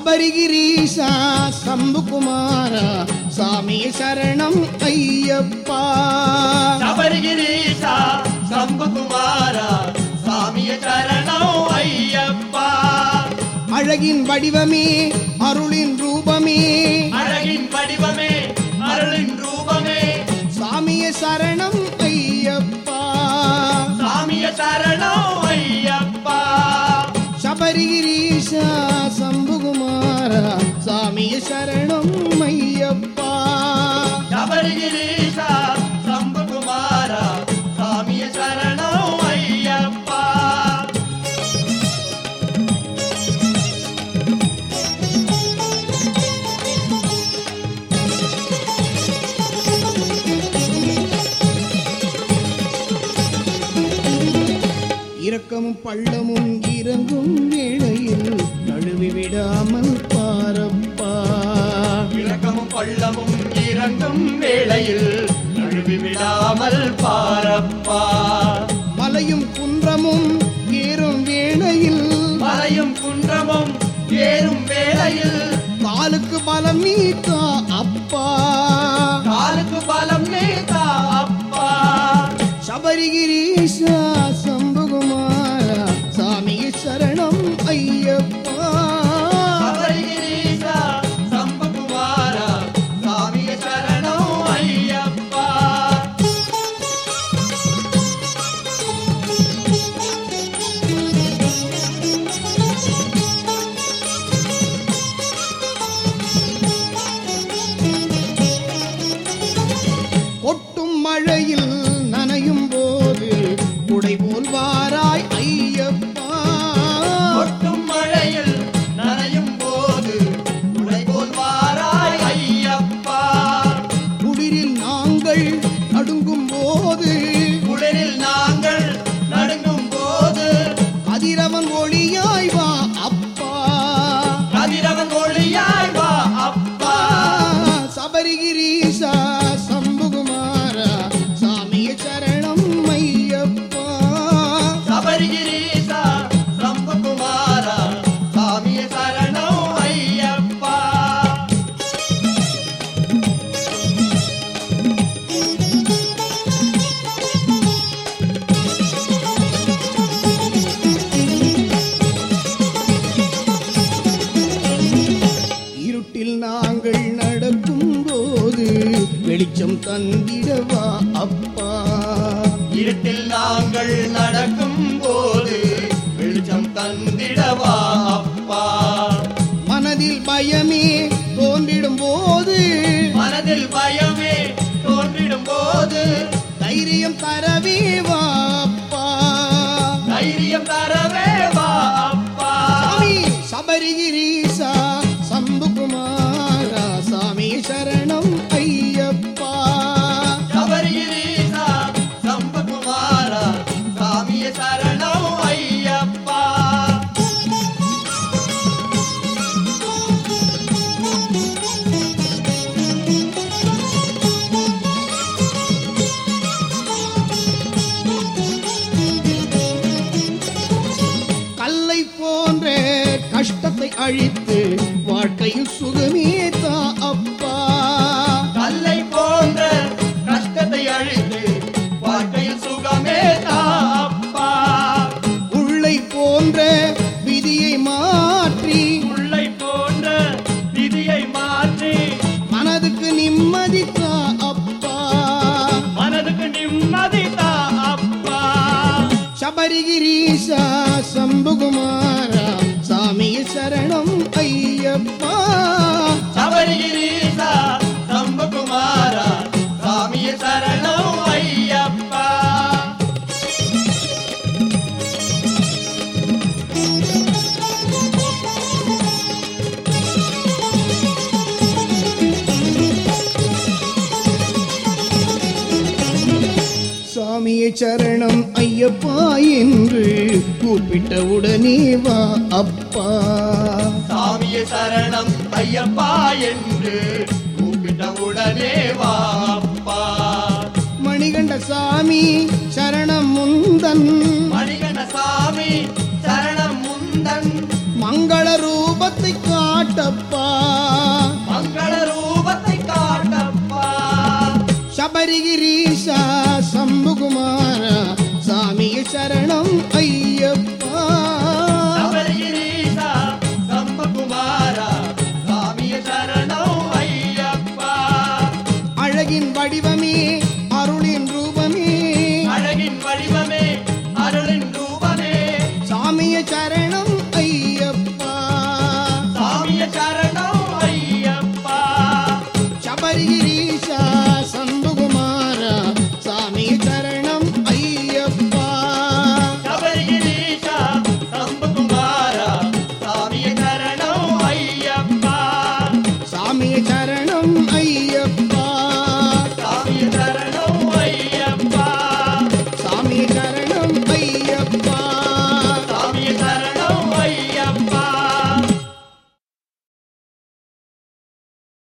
சபரிகிரீசா சம்புகுமாரா சாமி சரணம் ஐயப்பா சபரிகிரீஷா சம்புகுமாரா சாமிய சரணம் ஐயப்பா அழகின் வடிவமே அருளின் ரூபமே அழகின் வடிவமே அருளின் ரூபமே சாமிய சரணம் ஐயப்பா சாமிய சரணம் ஐயப்பா சபரிகிரீசா சம்புகுமாரா சாமிய சரணம் ஐயப்பா சபரிகிரீஷா சம்புகுமாரா சாமிய சரணம் ஐயப்பா இரக்கமும் பள்ளமும் இறங்கும் வேளையில் நழுவி விடாமல் பாரப்பா இலக்கமும் பள்ளமும் இறங்கும் வேளையில் நழுவி விடாமல் பாரப்பா மலையும் குன்றமும் ஏறும் வேளையில் மலையும் குன்றமும் ஏறும் வேளையில் காலுக்கு பலம் நீத்தா அப்பா காலுக்கு பலம் நேதா அப்பா சபரிகிரீசா சம்புகுமாரா சாமி சரணம் ஐயப்பா சபரிகிரீஷா சம்பகுமாரா சாமிய சரணம் ஐயப்பா கொட்டும் மழையில் நனையும் போது குடை போல் வாராய் ஐயப்பா கொட்டும் மழையில் நனையும் போது துளை போல் வாராய் ஐயப்பா குளிரில் நாங்கள் நடுங்கும் போது குளிரில் நாங்கள் நடுங்கும் போது கதிரவன் ஒளியாய் வா அப்பா கதிரவன் ஒளியாய் வா அப்பா சபரிகிரீசா சம்புகுமாரா சாமிய சரணம் ஐயப்பா சபரிகிரீசா சம்பகுமாரா சாமிய சரணம் ஐயப்பா இருட்டில் நாங்கள் நடக்கும் போது வெளிச்சம் தந்திடவா அப்பா இருட்டில் நாங்கள் நடக்கும் போது வெளிச்சம் தந்திடவா அப்பா மனதில் பயமே தோன்றிடும் போது மனதில் பயமே தோன்றிடும் போது தைரியம் தரவே வா அப்பா தைரியம் தரவே வா அப்பா சாமி சபரிகிரீசா சம்புகுமாரா சாமி சரணம் ஐயப்பா சபரிகிரீசா சம்பகுமாரா சாமிய சரணம் ஐயப்பா கல்லை போன்ற கஷ்டத்தை அழித்து வாழ்க்கையில் சுகமே தா அப்பா கல்லை போன்ற கஷ்டத்தை அழித்து வாழ்க்கையில் சுகமே தா அப்பா உள்ளை போன்ற விதியை மாற்றி முல்லை போன்ற விதியை மாற்றி மனதுக்கு நிம்மதி தா அப்பா மனதுக்கு நிம்மதி தா அப்பா சபரிகிரீசா சம்புகுமாரா சாமி சரணம் ஐயப்பா சபரிகிரீசா சம்பகுமாரா சாமிய சரணம் ஐயப்பா சாமியை சரணம் ஐயப்பா என்று கூப்பிட்ட உடனே வா அப்பா சாமிய சரணம் ஐயப்பா என்று கூப்பிட்ட உடனே வா அப்பா மணிகண்ட சாமி சரணம் முந்தன் மணிகண்ட சாமி சரணம் முந்தன் மங்கள ரூபத்தை கா காட்டப்பா மங்கள ரூபத்தை காட்டப்பா சபரிகிரீஷா